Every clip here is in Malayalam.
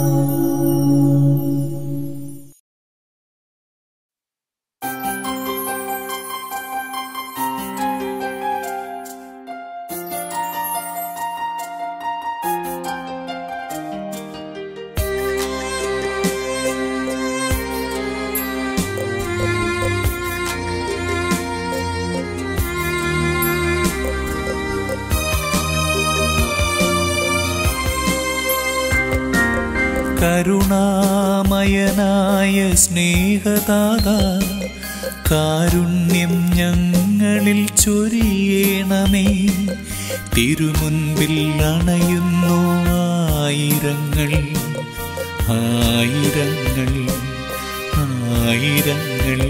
കരുണാമയനായ സ്നേഹദാത കാരുണ്യം ഞങ്ങളിൽ ചൊരിയണമേ തിരുമുൻപിൽ അണയുന്നു ആയിരങ്ങൾ ആയിരങ്ങൾ ആയിരങ്ങൾ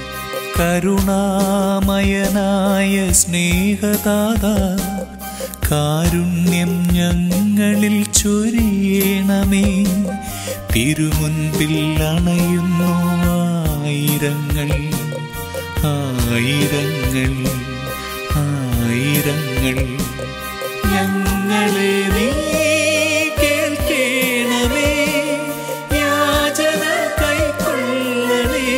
കരുണാമയനായ സ്നേഹദാത കാരുണ്യം ഞങ്ങളിൽ ചൊരിയണമേ തിരുമുൻപിൽ അണയുന്നു ആയിരങ്ങൾ ആയിരങ്ങൾ ആയിരങ്ങൾ ഞങ്ങളെ നീ കേൾക്കണമേ യാചന കൈക്കൊള്ളണേ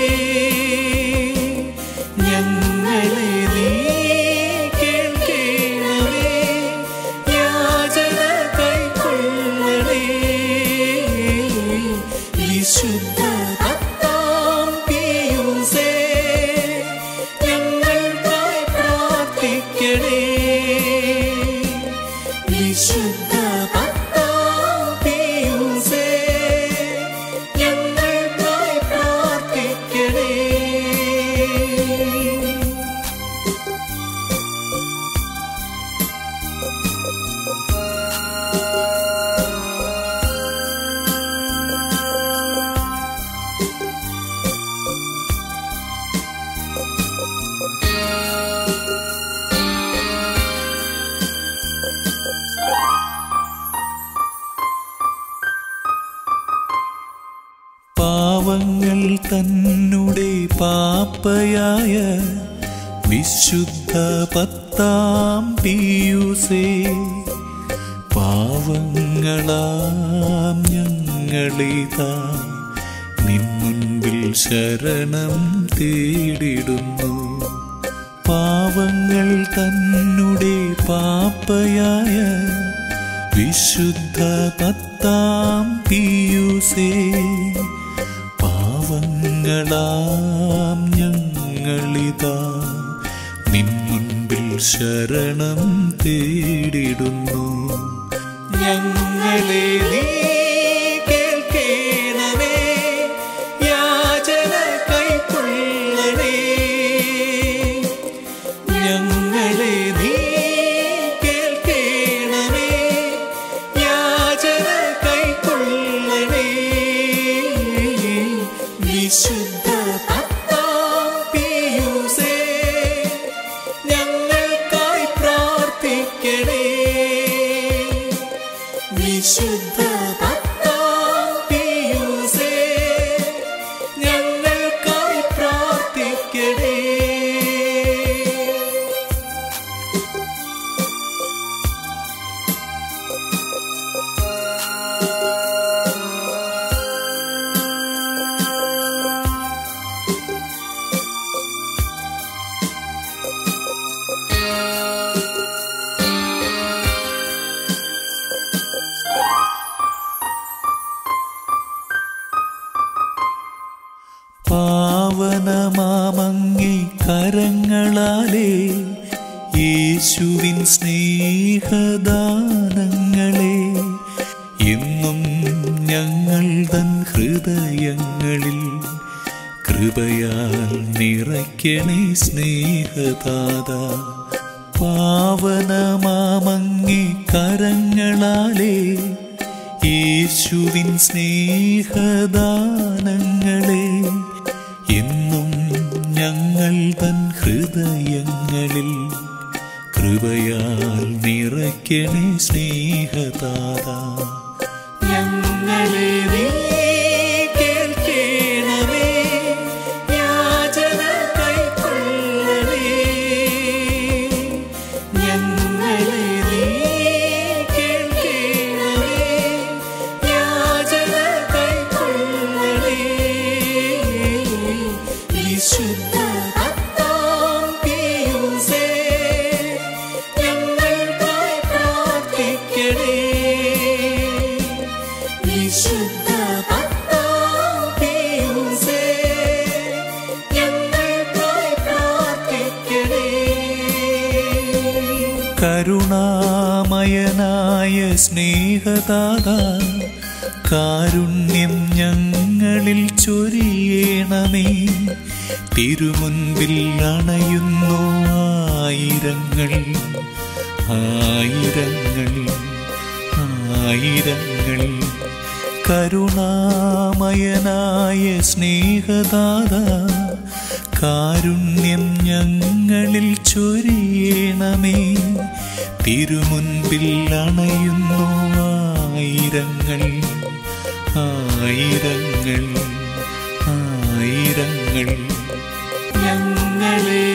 ഞങ്ങളെ നീ കേൾക്കണമേ യാചന കൈക്കൊള്ളണേ വിശുദ്ധ പത്താം പീയൂസേ ഞങ്ങൾക്കായി പ്രാർത്ഥിക്കണേ വിശുദ്ധ പത്താം പീയൂസേ ഞങ്ങൾക്കായി പ്രാർത്ഥിക്കണേ പാവങ്ങൾ തന്നെ പാപ്പയായ വിശുദ്ധ പത്താം പീയൂസേ പാവങ്ങളാം ഞങ്ങളിതാ നിൻമുൻപിൽ ശരണം തേടിടുന്നു പാവങ്ങൾ തന്നെ പാപ്പയായ വിശുദ്ധ പത്താം പീയൂസേ പാവങ്ങളാം ഞങ്ങളിതാ നിൻ മുൻപിൽ ശരണം തേടിടുന്നു ഞങ്ങളെ നീ കേൾക്കണമേ യാചന കൈക്കൊള്ളണേ ഞങ്ങളെ നീ കേൾക്കണമേ യാചന കൈക്കൊള്ളണേ വിശുദ്ധ പത്താം പീയൂസേ ഞങ്ങൾക്കായി പ്രാർത്ഥിക്കണേ വിശുദ്ധ പത്താം പീയൂസേ ഞങ്ങൾക്കായി പ്രാർത്ഥിക്കണേ പാവനമാമങ്ങി കരങ്ങളാലേ യേശുവിൻ സ്നേഹദാനങ്ങളെ എന്നും ഞങ്ങൾ തൻ ഹൃദയങ്ങളിൽ കൃപയാൽ നിറയ്ക്കണേ സ്നേഹദാത പാവനമാമങ്ങി കരങ്ങളാലേ യേശുവിൻ സ്നേഹദാനങ്ങളെ എന്നും ഞങ്ങൾ തൻ ഹൃദയങ്ങളിൽ കൃപയാൽ നിറയ്ക്കണേ സ്നേഹതാത ഞങ്ങളെ നീ കേൾക്കണമേ യാചന കൈക്കൊള്ളണേ ഞങ്ങളെ നീ കേൾക്കണമേ യാചന കരുണാമയനായ സ്നേഹദാത കാരുണ്യം ഞങ്ങളിൽ ചൊരിയണമേ തിരുമുൻപിൽ അണയുന്നു ആയിരങ്ങൾ ആയിരങ്ങൾ ആയിരങ്ങൾ കരുണാമയനായ സ്നേഹദാത കാരുണ്യം ഞങ്ങളിൽ ചൊരിയണമേ തിരുമുൻപിൽ അണയുന്നു ആയിരങ്ങൾ ആയിരങ്ങൾ ആയിരങ്ങൾ ഞങ്ങളെ